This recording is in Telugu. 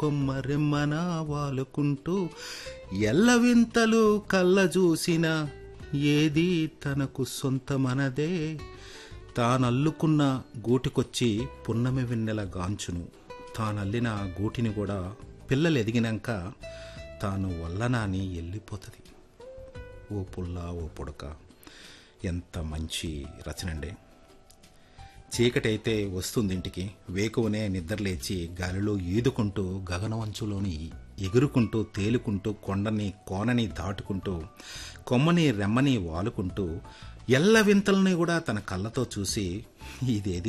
కొమ్మ రెమ్మన వాలుకుంటూ ఎల్లవింతలు కళ్ళ చూసిన ఏది తనకు సొంతమనదే తానల్లుకున్న గూటికొచ్చి పున్నమి వెన్నెల గాంచును తానల్లిన గూటిని కూడా పిల్లలు ఎదిగినాక తాను వల్లనాని వెళ్ళిపోతుంది ఓ పుల్ల ఓ పుడక ఎంత మంచి రచనండి చీకటైతే వస్తుంది ఇంటికి వేకువనే నిద్రలేచి గాలిలో ఈదుకుంటూ గగనవంచులోని ఎగురుకుంటూ తేలుకుంటూ కొండని కోనని దాటుకుంటూ కొమ్మని రెమ్మని వాలుకుంటూ ఎల్ల వింతల్ని కూడా తన కళ్ళతో చూసి ఇదేది